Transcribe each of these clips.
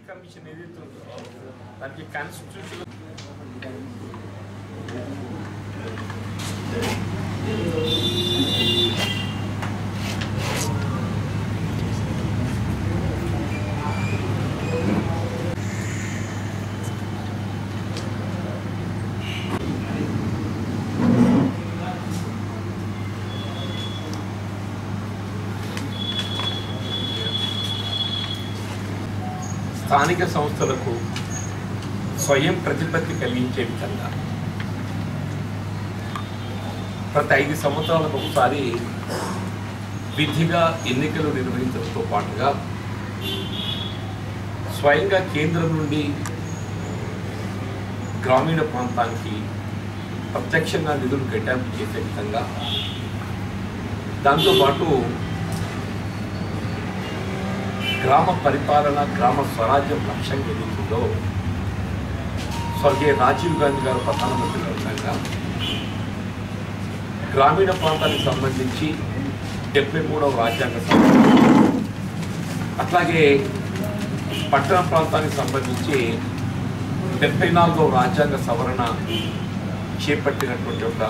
Commission ఏదైతే ఉందో దానికి కాన్స్టిట్యూషన్ స్థానిక సంస్థలకు స్వయం ప్రతిపత్తి కలిగించే విధంగా ప్రతి ఐదు సంవత్సరాలకు ఒకసారి విధిగా ఎన్నికలు నిర్వహించడంతో పాటుగా స్వయంగా కేంద్రం నుండి గ్రామీణ ప్రాంతానికి ప్రత్యక్షంగా నిధులు కేటాయింపు చేసే విధంగా దాంతోపాటు గ్రామ పరిపాలన గ్రామ స్వరాజ్యం లక్ష్యం ఏదైతుందో స్వర్గీయ రాజీవ్ గాంధీ గారు ప్రధానమంత్రి ఉండగా గ్రామీణ ప్రాంతానికి సంబంధించి డెబ్బై మూడవ రాజ్యాంగ సభ అట్లాగే పట్టణ ప్రాంతానికి సంబంధించి డెబ్బై నాలుగవ రాజ్యాంగ సవరణ చేపట్టినటువంటి ఒక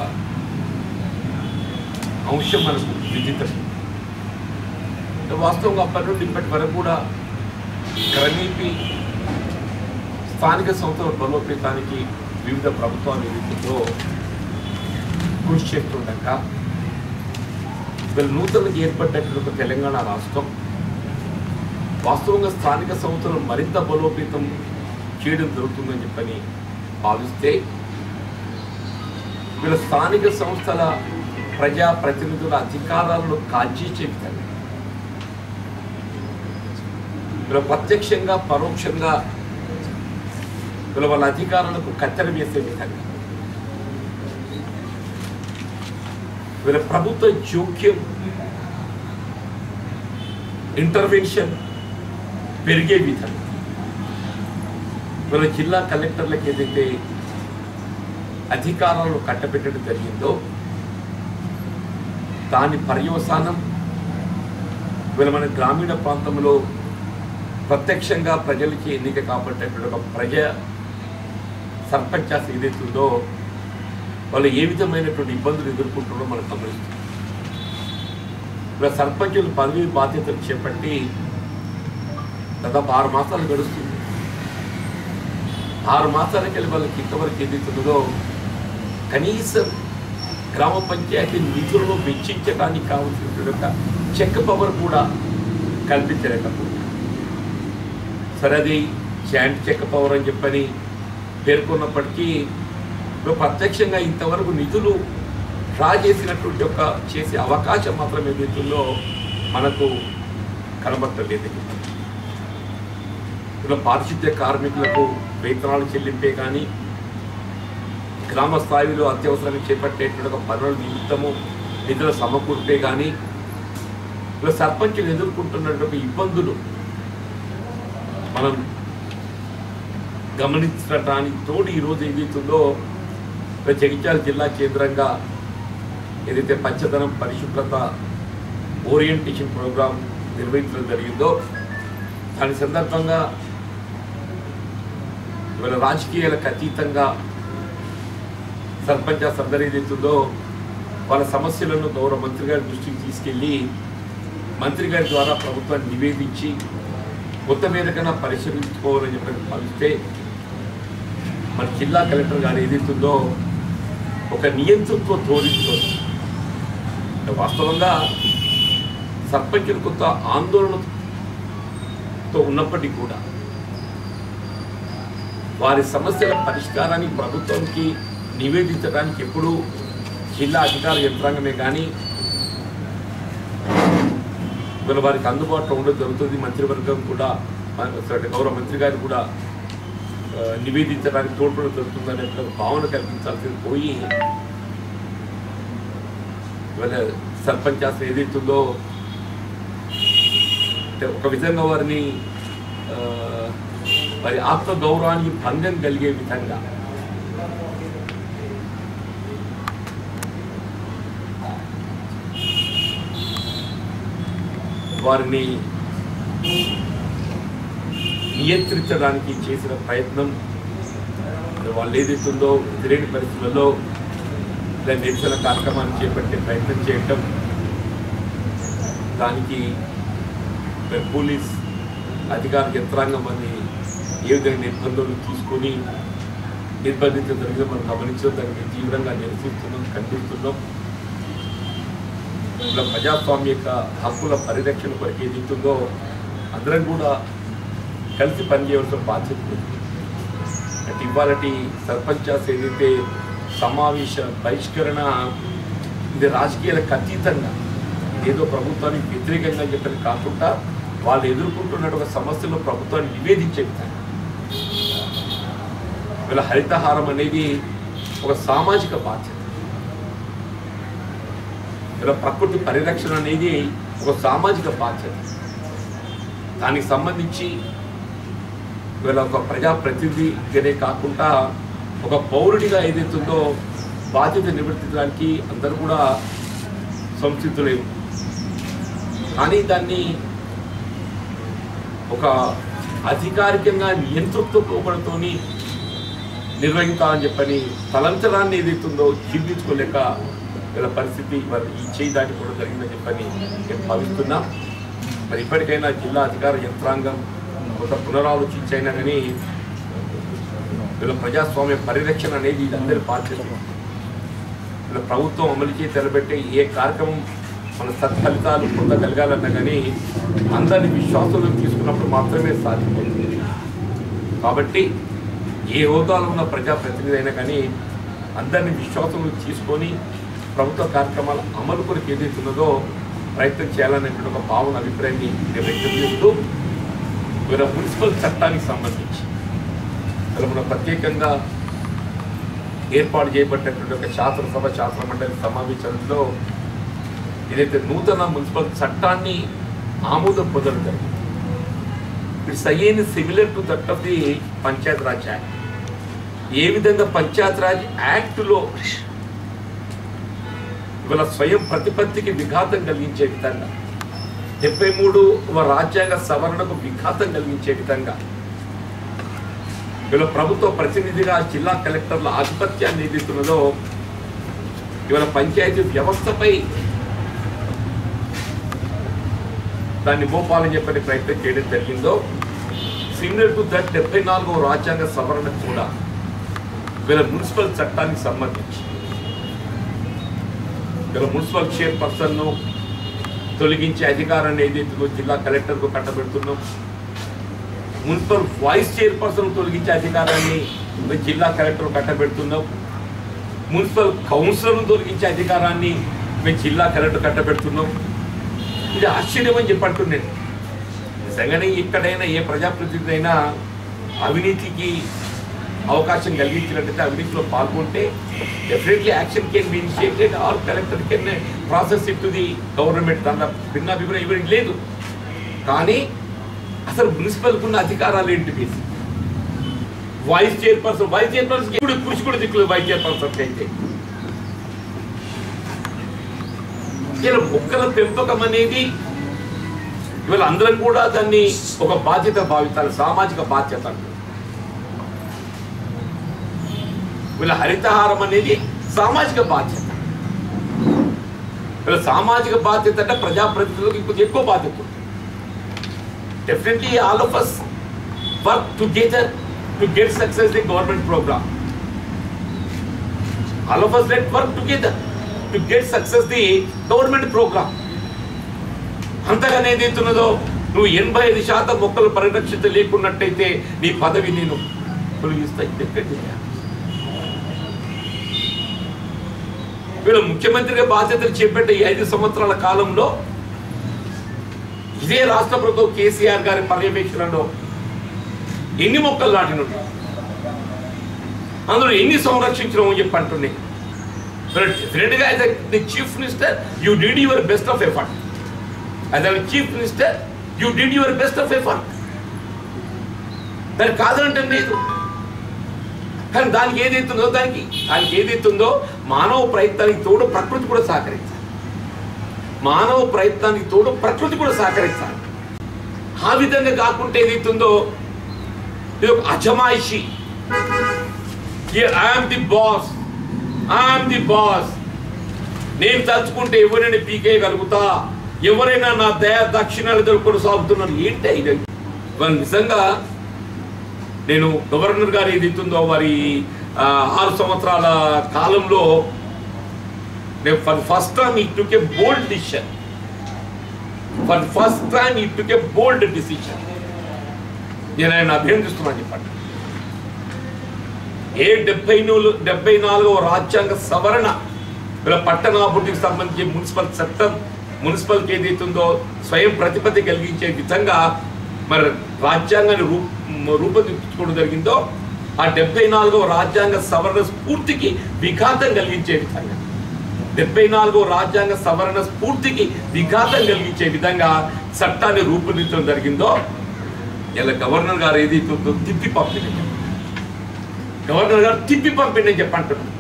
అంశం మనకు విదితం వాస్తవంగా అప్పటి నుండి ఇప్పటి వరకు కూడా క్రమేపీ స్థానిక సంస్థల బలోపేతానికి వివిధ ప్రభుత్వాలు ఏదైతుందో కృషి చేస్తుండగా వీళ్ళు నూతనంగా ఏర్పడ్డటువంటి ఒక తెలంగాణ రాష్ట్రం వాస్తవంగా స్థానిక సంస్థలు మరింత బలోపేతం చేయడం జరుగుతుందని చెప్పని భావిస్తే వీళ్ళ స్థానిక సంస్థల ప్రజా ప్రతినిధుల అధికారాలను కాల్చేసే విధంగా వీళ్ళ ప్రత్యక్షంగా పరోక్షంగా వీళ్ళ వాళ్ళ అధికారులకు కత్తెర వేసే విధంగా వీళ్ళ ప్రభుత్వ జోక్యం ఇంటర్వెన్షన్ పెరిగే విధంగా వీళ్ళ జిల్లా కలెక్టర్లకు ఏదైతే అధికారాలను కట్టబెట్టడం జరిగిందో దాని పర్యవసానం వీళ్ళ మన గ్రామీణ ప్రాంతంలో ప్రత్యక్షంగా ప్రజలకి ఎన్నిక కాబట్టేటువంటి ఒక ప్రజ సర్పంచాస్ ఏదైతుందో వాళ్ళు ఏ విధమైనటువంటి ఇబ్బందులు ఎదుర్కొంటున్నారో మనం గమనిస్తాం ఇలా సర్పంచులు పదవి బాధ్యతలు చేపట్టి దాదాపు ఆరు మాసాలు గడుస్తుంది ఆరు మాసాలకి వెళ్ళి వాళ్ళకి ఇంతవరకు ఏదైతుందో కనీసం గ్రామ పంచాయతీ నిధులను వెచ్చించడానికి కావాల్సినటువంటి ఒక చెక్ పవర్ కూడా కల్పించలేకపోతుంది సరే అది జాయింట్ చెక్ పవర్ అని చెప్పని పేర్కొన్నప్పటికీ ఇప్పుడు ప్రత్యక్షంగా ఇంతవరకు నిధులు డ్రా చేసినటువంటి ఒక చేసే అవకాశం మాత్రం ఏదైతుందో మనకు కనబడలేదు ఇలా పారిశుద్ధ్య కార్మికులకు వేతనాలు చెల్లింపే కానీ గ్రామ స్థాయిలో అత్యవసరంగా చేపట్టేటువంటి ఒక పనుల నిమిత్తము నిధుల సమకూర్పే కానీ ఇలా సర్పంచులు ఎదుర్కొంటున్నటువంటి ఇబ్బందులు మనం గమనించడానికి తోడు ఈరోజు ఏదైతుందో ఇక్కడ జగిత్యాల జిల్లా కేంద్రంగా ఏదైతే పచ్చదనం పరిశుభ్రత ఓరియంటేషన్ ప్రోగ్రాం నిర్వహించడం జరిగిందో దాని సందర్భంగా ఇవాళ రాజకీయాలకు అతీతంగా సర్పంచ్ సందడి ఏదైతుందో వాళ్ళ సమస్యలను గౌరవ మంత్రి గారి దృష్టికి తీసుకెళ్ళి మంత్రి గారి ద్వారా ప్రభుత్వాన్ని నివేదించి కొత్త మీదకన్నా పరిశీలించుకోవాలని చెప్పి భావిస్తే మన జిల్లా కలెక్టర్ గారు ఏదైతుందో ఒక నియంతృత్వ ధోరణితో వాస్తవంగా సర్పంచులు కొంత ఆందోళనతో ఉన్నప్పటికీ కూడా వారి సమస్యల పరిష్కారానికి ప్రభుత్వానికి నివేదించడానికి ఎప్పుడూ జిల్లా అధికార యంత్రాంగమే కానీ వీళ్ళ వారికి అందుబాటులో ఉండడం జరుగుతుంది మంత్రివర్గం కూడా మన- sorry, గౌరవ మంత్రి గారు కూడా ఆ, నివేదించడానికి తోడ్పడడం జరుగుతుందనే ఒక భావన కల్పించాల్సింది పోయి ఇవాళ సర్పంచ్ అసలు ఏదైతుందో అంటే ఒక విధంగా వారిని ఆ, వారి ఆత్మ గౌరవానికి భంగం కలిగే విధంగా వారిని నియంత్రించడానికి చేసిన ప్రయత్నం వాళ్ళు ఏదైతుందో ఎదురైన పరిస్థితులలో ఇలా నిరసన కార్యక్రమాన్ని చేపట్టే ప్రయత్నం చేయటం దానికి మరి పోలీస్ అధికార యంత్రాంగం అని ఏ విధంగా నిర్బంధాలు తీసుకొని నిర్బంధించడం జరిగిందో మనం గమనించడం దానికి తీవ్రంగా నిరసిస్తున్నాం ఖండిస్తున్నాం ఇలా ప్రజాస్వామ్య యొక్క హక్కుల పరిరక్షణ కొరకు ఏదైతుందో అందరం కూడా కలిసి పనిచేయవలసిన బాధ్యత ఉంది అంటే ఇవాళటి సర్పంచాస్ ఏదైతే సమావేశ బహిష్కరణ ఇది రాజకీయాలకు అతీతంగా ఏదో ప్రభుత్వానికి వ్యతిరేకంగా చెప్పని కాకుండా వాళ్ళు ఎదుర్కొంటున్న ఒక సమస్యలో ప్రభుత్వాన్ని నివేదించే విధంగా వీళ్ళ హరితహారం అనేది ఒక సామాజిక బాధ్యత ఇలా ప్రకృతి పరిరక్షణ అనేది ఒక సామాజిక బాధ్యత దానికి సంబంధించి వీళ్ళ ఒక ప్రజాప్రతినిధిగానే కాకుండా ఒక పౌరుడిగా ఏదైతుందో బాధ్యత నివర్తించడానికి అందరూ కూడా సంసిద్ధులే కానీ దాన్ని ఒక అధికారికంగా నియంతృత్వ పోకడతోని నిర్వహించాలని చెప్పని తలంచడాన్ని ఏదైతుందో జీర్ణించుకోలేక వీళ్ళ పరిస్థితి మరి ఈ చేయి దాటి కూడా జరిగిందని చెప్పని నేను భావిస్తున్నా మరి ఇప్పటికైనా జిల్లా అధికార యంత్రాంగం కొంత పునరాలోచించైనా కానీ వీళ్ళ ప్రజాస్వామ్య పరిరక్షణ అనేది ఇది అందరి బాధ్యత వీళ్ళ ప్రభుత్వం అమలు చేసి తెలబెట్టే ఏ కార్యక్రమం మన సత్ఫలితాలు పొందగలగాలన్నా కానీ అందరినీ విశ్వాసంలో తీసుకున్నప్పుడు మాత్రమే సాధ్యపడుతుంది కాబట్టి ఏ హోదాలో ఉన్న ప్రజాప్రతినిధి అయినా కానీ అందరినీ విశ్వాసంలో తీసుకొని ప్రభుత్వ కార్యక్రమాల అమలు కొరకు ఏదైతే ఉన్నదో ప్రయత్నం చేయాలనేటువంటి ఒక భావన అభిప్రాయాన్ని నేను వ్యక్తం చేస్తూ వీళ్ళ మున్సిపల్ చట్టానికి సంబంధించి ఇక్కడ మన ప్రత్యేకంగా ఏర్పాటు చేయబడినటువంటి ఒక శాసనసభ శాసన మండలి సమావేశంలో ఏదైతే నూతన మున్సిపల్ చట్టాన్ని ఆమోదం పొందడం జరిగింది it's again similar to that of the Panchayat Raj Act ఏ విధంగా పంచాయత్ రాజ్ యాక్ట్లో ఇవాళ స్వయం ప్రతిపత్తికి విఘాతం కలిగించే విధంగా డెబ్బై మూడు రాజ్యాంగ సవరణకు విఘాతం కలిగించే విధంగా ఇవాళ ప్రభుత్వ ప్రతినిధిగా జిల్లా కలెక్టర్ల ఆధిపత్యాన్ని ఏదైతున్నదో ఇవాళ పంచాయతీ వ్యవస్థపై దాన్ని మోపాలని చెప్పని ప్రయత్నం చేయడం జరిగిందో సిమిలర్ టు దట్ డెబ్బై నాలుగవ రాజ్యాంగ సవరణ కూడా వీళ్ళ మున్సిపల్ చట్టానికి సంబంధించి వీళ్ళ మున్సిపల్ చైర్పర్సన్ను తొలగించే అధికారాన్ని ఏదైతుందో జిల్లా కలెక్టర్కు కట్టబెడుతున్నాం మున్సిపల్ వైస్ చైర్పర్సన్ తొలగించే అధికారాన్ని జిల్లా కలెక్టర్ కట్టబెడుతున్నాం మున్సిపల్ కౌన్సిలర్ను తొలగించే అధికారాన్ని మేము జిల్లా కలెక్టర్ కట్టబెడుతున్నాం ఇది ఆశ్చర్యం అని చెప్పి అంటున్నాను నిజంగానే ఎక్కడైనా ఏ ప్రజాప్రతినిధి అయినా అవినీతికి అవకాశం కలిగించినట్టయితే అవినీతిలో పాల్గొంటే definitely action can be initiated or collector can process it to the government దాంట్లో భిన్న అభిప్రాయం ఇవ్వడం లేదు కానీ అసలు మున్సిపల్కి ఉన్న అధికారాలు ఏంటి బేసి వైస్ చైర్పర్సన్ వైస్ చైర్పర్సన్ ఇప్పుడు కృషి కూడా దిక్కులేదు వైస్ చైర్పర్సన్ అయితే ఇలా మొక్కల పెంపకం అనేది ఇవాళ అందరం కూడా దాన్ని ఒక బాధ్యత భావించాలి సామాజిక బాధ్యత అంటారు. వీళ్ళ హరితహారం అనేది సామాజిక బాధ్యత వీళ్ళ సామాజిక బాధ్యత అంటే ప్రజాప్రతినిధులకు ఇంకొంచెం ఎక్కువ బాధ్యత ఉంది definitely all of us work together to get success the government program all of us let work together to get success the government program అంతగానే ఏదైతున్నదో నువ్వు ఎనభై ఐదు శాతం మొక్కలు పరిరక్షిత లేకున్నట్టయితే నీ పదవి నేను తొలగిస్తా ఇది ఎక్కడ చేయాలి? వీళ్ళు ముఖ్యమంత్రిగా బాధ్యతలు చేపట్టే ఈ ఐదు సంవత్సరాల కాలంలో ఇదే రాష్ట్ర ప్రభుత్వం కేసీఆర్ గారి పర్యవేక్షణలో ఎన్ని మొక్కలు నాటినున్నాయి అందులో ఎన్ని సంరక్షించడం అని చెప్పి అంటున్నాయి డెఫినెట్గా as the chief minister you did your best of effort as a chief minister you did your best of effort దానికి కాదంటే లేదు కానీ దానికి ఏదైతుందో దానికి దానికి ఏదైతుందో మానవ ప్రయత్నానికి తోడు ప్రకృతి కూడా సహకరించాలి మానవ ప్రయత్నానికి తోడు ప్రకృతి కూడా సహకరించాలి ఆ విధంగా కాకుంటే ఏదైతుందో ఇది ఒక అజమాయిషి I'm the boss I'm the boss నేను తలుచుకుంటే ఎవరైనా పీకేయగలుగుతా ఎవరైనా నా దయ దక్షిణాలు కొనసాగుతున్నారు ఏంటి ఇది వాళ్ళు నిజంగా నేను గవర్నర్ గారు ఏదైతుందో వారి ఆ, ఆరు సంవత్సరాల కాలంలో నేను for first time he took a bold decision for first time he took a bold decision నేను ఆయన అభినందిస్తున్నాను చెప్పండి ఏ డెబ్బై నూలు డెబ్బై నాలుగవ రాజ్యాంగ సవరణ ఇలా పట్టణాభివృద్ధికి సంబంధించి మున్సిపల్ చట్టం మున్సిపల్కి ఏదైతుందో స్వయం ప్రతిపత్తి కలిగించే విధంగా మరి రాజ్యాంగాన్ని రూ రూపొందించుకోవడం జరిగిందో ఆ డెబ్బై నాలుగవ రాజ్యాంగ సవరణ స్ఫూర్తికి విఘాతం కలిగించే విధంగా డెబ్బై నాలుగో రాజ్యాంగ సవరణ స్ఫూర్తికి విఘాతం కలిగించే విధంగా చట్టాన్ని రూపొందించడం జరిగిందో ఇలా గవర్నర్ గారు ఏది తిప్పి పంపింది గవర్నర్ గారు తిప్పి పంపిండి చెప్పంటున్నారు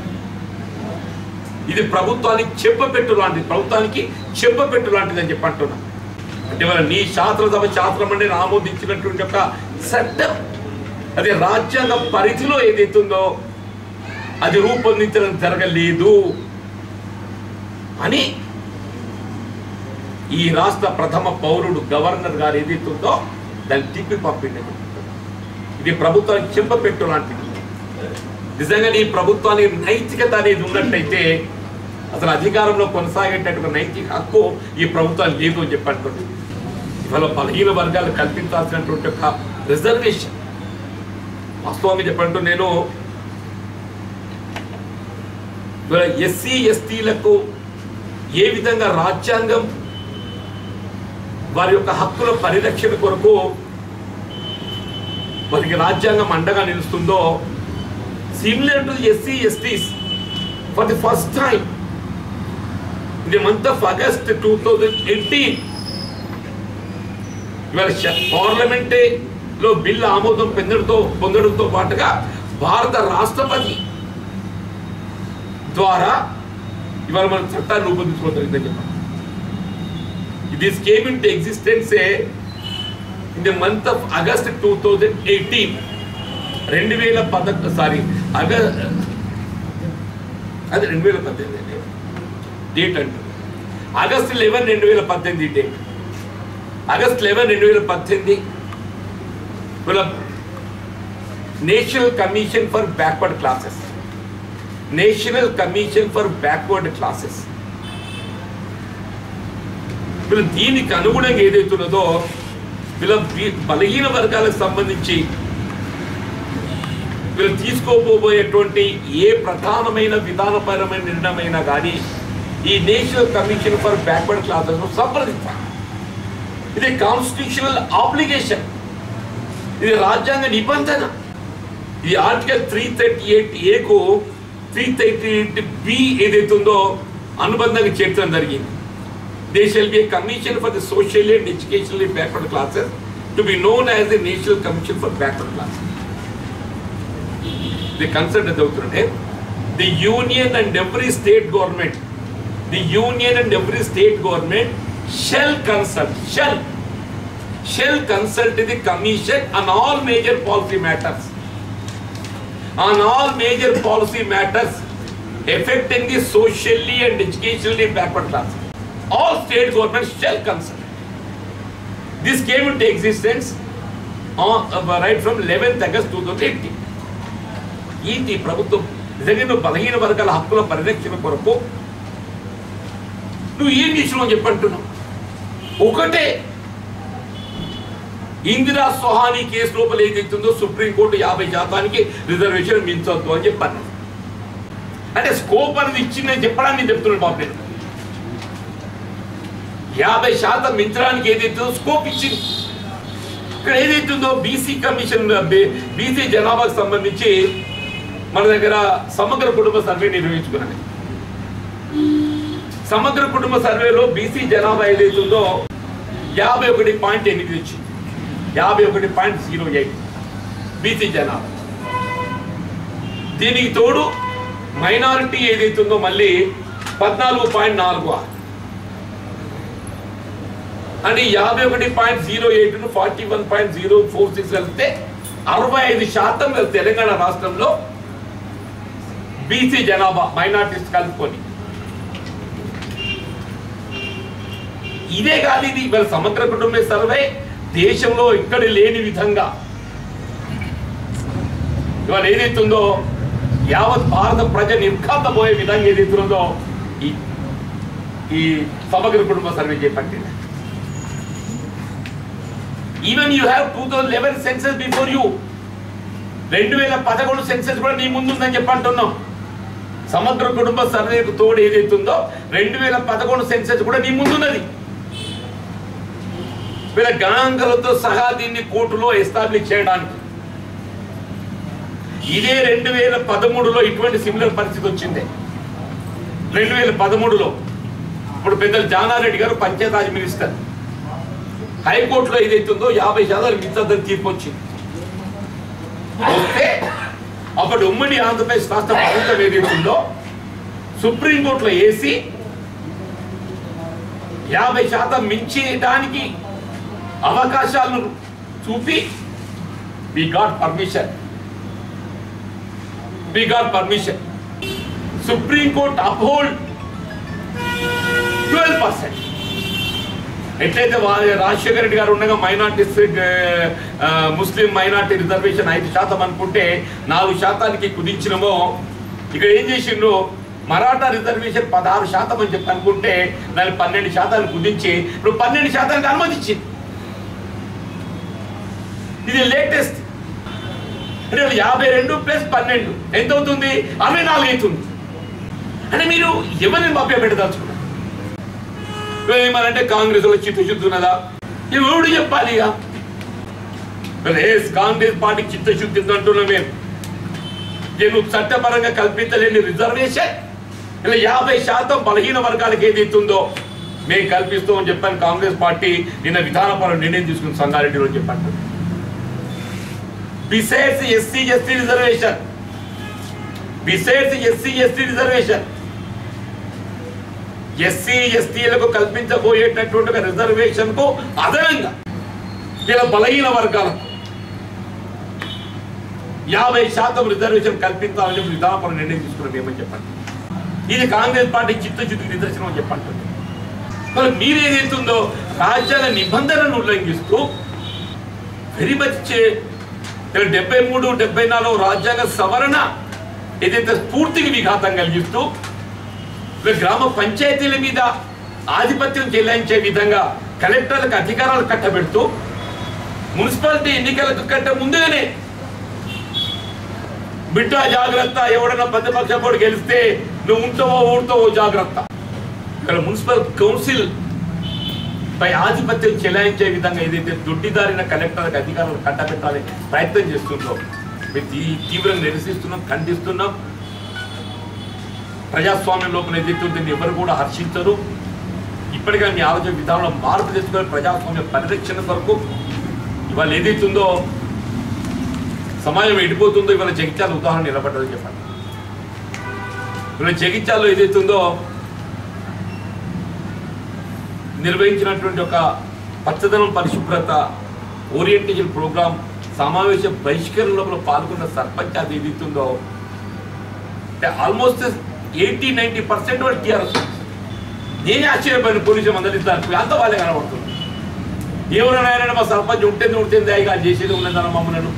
ఇది ప్రభుత్వానికి చెప్పపెట్టు లాంటిది ప్రభుత్వానికి చెప్పపెట్టు లాంటిది అని చెప్పంటున్నా అంటే మన నీ శాస్త్రసభ శాస్త్రం అంటే ఆమోదించినటువంటి ఒక చట్టం అది రాజ్యాంగ పరిధిలో ఏదైతుందో అది రూపొందించడం జరగలేదు అని ఈ రాష్ట్ర ప్రథమ పౌరుడు గవర్నర్ గారు ఏదైతుందో దాన్ని తిప్పి పంపిండి ఇది ప్రభుత్వానికి చెప్పపెట్టు లాంటిది నిజంగా నీ ప్రభుత్వానికి నైతికత అనేది ఉన్నట్టయితే అసలు అధికారంలో కొనసాగేటటువంటి నైతిక హక్కు ఈ ప్రభుత్వానికి లేదు అని చెప్పంటుంది ఇవాళ బలహీన వర్గాలు కల్పించాల్సినటువంటి ఒక రిజర్వేషన్ వాస్తవంగా చెప్పంటూ నేను ఇవాళ ఎస్సీ ఎస్టీలకు ఏ విధంగా రాజ్యాంగం వారి యొక్క హక్కుల పరిరక్షణ కొరకు వారికి రాజ్యాంగం అండగా నిలుస్తుందో similar to SC STs for the first time in the month of August 2018 ఇవాళ పార్లమెంటే లో బిల్లు ఆమోదం పొందడంతో పొందడంతో పాటుగా భారత రాష్ట్రపతి ద్వారా ఇవాళ మన చట్టాన్ని రూపొందించుకోవడం జరిగిందని చెప్పాలి this came into existence in the month of August two thousand eighteen రెండు వేల పదకొండు సారీ అగ అది రెండు వేల పద్దెనిమిది డేట్ అంటారు ఆగస్ట్ లెవెన్ రెండు వేల పద్దెనిమిది డేట్ ఆగస్ట్ లెవెన్ రెండు వేల పద్దెనిమిది National Commission for Backward Classes National Commission for Backward Classes వీళ్ళు దీనికి అనుగుణంగా ఏదైతున్నదో వీళ్ళ బీ- బలహీన వర్గాలకు సంబంధించి వీళ్ళు తీసుకోబోయేటువంటి ఏ ప్రధానమైన విధానపరమైన నిర్ణయమైనా కానీ ఈ National Commission for Backward Classes సంప్రదించాలి ఇది కాన్స్టిట్యూషనల్ ఆబ్లిగేషన్ ఇది రాజ్యాంగ నిబంధన ఈ ఆర్టికల్ త్రీ థర్టీ ఎయిట్ ఏకు త్రీ థర్టీ ఎయిట్ బి ఏదైతుందో అనుబంధంగా చేర్చడం జరిగింది they shall be Commission for the Social and Educational Backward Classes to be known as the National Commission for Backward Classes the concern చదువుతుంటే the union and every state government the union and every state government shall consult shall shell consult the commission on all major policy matters on all major policy matters affecting the socially and educationally backward classes. All state governments shall consult. This came into existence on, uh, right from 11th August 2018. ఏంటి ఈ ప్రభుత్వం నిజంగా నువ్వు బలహీన వర్గాల హక్కుల పరిరక్షణ కొరకు నువ్వు ఏం చేసినావు అని చెప్పంటున్నావు ఒకటే ఇందిరా సోహానీ కేసు లోపల ఏదైతుందో సుప్రీంకోర్టు యాభై శాతానికి రిజర్వేషన్ మించొద్దు అని చెప్పాను అంటే స్కోప్ అనేది ఇచ్చిందని చెప్పడానికి నేను చెప్తున్నాను బాబు నేను యాభై శాతం మించడానికి ఏదైతుందో స్కోప్ ఇచ్చింది ఇక్కడ ఏదైతుందో బీసీ కమిషన్ బీసీ జనాభాకు సంబంధించి మన దగ్గర సమగ్ర కుటుంబ సర్వే నిర్వహించుకున్నది సమగ్ర కుటుంబ సర్వేలో బీసీ జనాభా ఏదైతుందో యాభై ఒకటి పాయింట్ ఎనిమిది వచ్చింది యాభై ఒకటి పాయింట్ జీరో ఎయిట్ బీసీ జనాభా దీనికి తోడు మైనారిటీ ఏదైతుందో మళ్ళీ పద్నాలుగు పాయింట్ నాలుగు ఆరు అని యాభై ఒకటి point zero eight forty one point zero four six వెళ్తే అరవై ఐదు శాతం తెలంగాణ రాష్ట్రంలో బీసీ జనాభా మైనార్టీస్ కలుపుకొని ఇదే కాదు ఇది ఇవాళ సమగ్ర కుటుంబ సర్వే దేశంలో ఇక్కడ లేని విధంగా ఇవాళ ఏదైతుందో యావత్ భారత ప్రజ నిర్ఘాతపోయే విధంగా ఏదైతుందో ఈ ఈ సమగ్ర కుటుంబ సర్వే చేపట్టింది even you have two thousand eleven census before you రెండు వేల పదకొండు సెన్సెస్ కూడా నీ ముందుందని చెప్పంటున్నాం సమగ్ర కుటుంబ సర్వేకు తోడు ఏదైతుందో రెండు వేల పదకొండు సెన్సెస్ కూడా నీ ముందున్నది వీళ్ళ గణాంకాలతో సహా దీన్ని కోర్టులో ఎస్టాబ్లిష్ చేయడానికి ఇదే రెండు వేల పదమూడులో ఇటువంటి సిమిలర్ పరిస్థితి వచ్చింది రెండు వేల పదమూడులో ఇప్పుడు పెద్దలు జానారెడ్డి గారు పంచాయతీరాజ్ మినిస్టర్ హైకోర్టులో ఏదైతుందో యాభై శాతం మిత్రదని తీర్పు వచ్చింది వస్తే అప్పటి ఉమ్మడి ఆంధ్రప్రదేశ్ రాష్ట్ర ప్రభుత్వం ఏదైతుందో సుప్రీంకోర్టులో వేసి యాభై శాతం మించేయడానికి అవకాశాలను చూపి we got permission we got permission supreme court uphold twelve percent ఎట్లయితే వా- రాజశేఖర రెడ్డి గారు ఉండగా మైనార్టీస్ ముస్లిం మైనార్టీ రిజర్వేషన్ ఐదు శాతం అనుకుంటే నాలుగు శాతానికి కుదించినమో ఇక్కడ ఏం చేసిండ్రు మరాఠా రిజర్వేషన్ పదహారు శాతం అని చెప్పి అనుకుంటే దాన్ని పన్నెండు శాతానికి కుదించి ఇప్పుడు పన్నెండు శాతానికి అనుమతించింది ఇది లేటెస్ట్ అంటే యాభై రెండు ప్లస్ పన్నెండు ఎంత అవుతుంది అరవై నాలుగు అవుతుంది అంటే మీరు ఎవరిని మభ్య పెట్టదలుచుకున్నారు ఏమనంటే కాంగ్రెస్ లో చిత్తశుద్ధి ఉన్నదా ఎవడు చెప్పాలి ఇక మరి ఏ కాంగ్రెస్ పార్టీ చిత్తశుద్ధి ఉంది అంటున్నాం మేము ఏ నువ్వు చట్టపరంగా కల్పించలేని రిజర్వేషన్ ఇలా యాభై శాతం బలహీన వర్గాలకు ఏదైతుందో మేము కల్పిస్తామని చెప్పాను కాంగ్రెస్ పార్టీ నిన్న విధానపరం నిర్ణయం తీసుకుని సంగారెడ్డిలో చెప్పండి besides SC ST reservation besides SC ST reservation SC ఎస్టీలకు కల్పించబోయేటటువంటి ఒక రిజర్వేషన్ కు అదనంగా ఇలా బలహీన వర్గాలకు యాభై శాతం రిజర్వేషన్ కల్పించాలని చెప్పి విధానపరం నిర్ణయం తీసుకున్నాం ఏమని చెప్పండి ఇది కాంగ్రెస్ పార్టీ చిత్తశుద్ధి నిదర్శనం అని చెప్పండి మరి మీరు ఏదైతుందో రాజ్యాంగ నిబంధనలను ఉల్లంఘిస్తూ వెరీ మచ్ డెబ్బై మూడు డెబ్బై నాలుగు రాజ్యాంగ సవరణ ఏదైతే స్ఫూర్తికి విఘాతం కలిగిస్తూ ఇక గ్రామ పంచాయతీల మీద ఆధిపత్యం చెల్లించే విధంగా కలెక్టర్లకు అధికారాలు కట్టబెడుతూ మున్సిపాలిటీ ఎన్నికలకు కంటే ముందుగానే బిడ్డ జాగ్రత్త ఎవడన్నా ప్రతిపక్ష పోటీ గెలిస్తే నువ్వు ఉంటావో ఊడతావో జాగ్రత్త ఇక్కడ మున్సిపల్ కౌన్సిల్ పై ఆధిపత్యం చెలాయించే విధంగా ఏదైతే దొడ్డిదారిన కలెక్టర్లకు అధికారులు కట్టబెట్టాలని ప్రయత్నం చేస్తుందో మేము తీ- తీవ్రంగా నిరసిస్తున్నాం ఖండిస్తున్నాం ప్రజాస్వామ్యం లోపల ఏదైతే దీన్ని ఎవరు కూడా హర్షించరు ఇప్పటికే మీ ఆలోచన విధానంలో మార్పు తెచ్చుకొని ప్రజాస్వామ్య పరిరక్షణ కొరకు ఇవాళ ఏదైతుందో సమాజం ఎడిపోతుందో ఇవాళ జగిత్యాల ఉదాహరణ నిలబడ్డదని చెప్పండి ఇవాళ జగిత్యాల్లో ఏదైతుందో నిర్వహించినటువంటి ఒక పచ్చదనం పరిశుభ్రత ఓరియంటేషన్ ప్రోగ్రాం సమావేశ బహిష్కరణ లోపల పాల్గొన్న సర్పంచ్ అది ఏదైతుందో అంటే ఆల్మోస్ట్ ఎయిటీ నైంటీ పర్సెంట్ వాళ్ళు టీఆర్ఎస్ నేనే ఆశ్చర్యపోయిన పోలీసు మందలిస్తాను అంత వాళ్ళే కనబడుతుంది ఎవరైనా మా సర్పంచ్ ఉంటుంది ఉంటుంది ఇక చేసేది ఉన్నదన్న మమ్మల్ని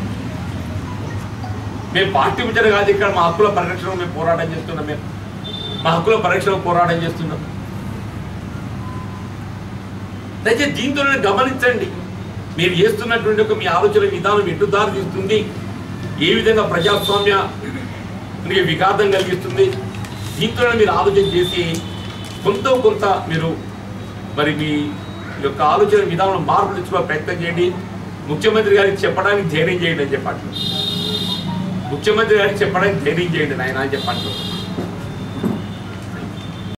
మేము పార్టీ ముచ్చట కాదు ఇక్కడ మా హక్కుల పరిరక్షణ మేము పోరాటం చేస్తున్నాం మేము మా హక్కుల పరిరక్షణ పోరాటం చేస్తున్నాం దయచేసి దీంతో గమనించండి మీరు చేస్తున్నటువంటి ఒక మీ ఆలోచన విధానం ఎటు దారి తీస్తుంది ఏ విధంగా ప్రజాస్వామ్య మీకు విఘాతం కలిగిస్తుంది దీంతో మీరు ఆలోచన చేసి కొంత కొంత మీరు మరి మీ యొక్క ఆలోచన విధానంలో మార్పు తెచ్చుకునే ప్రయత్నం చేయండి ముఖ్యమంత్రి గారికి చెప్పడానికి ధైర్యం చేయండి అని చెప్పండి ముఖ్యమంత్రి గారికి చెప్పడానికి ధైర్యం చేయండి నాయన అని చెప్పండి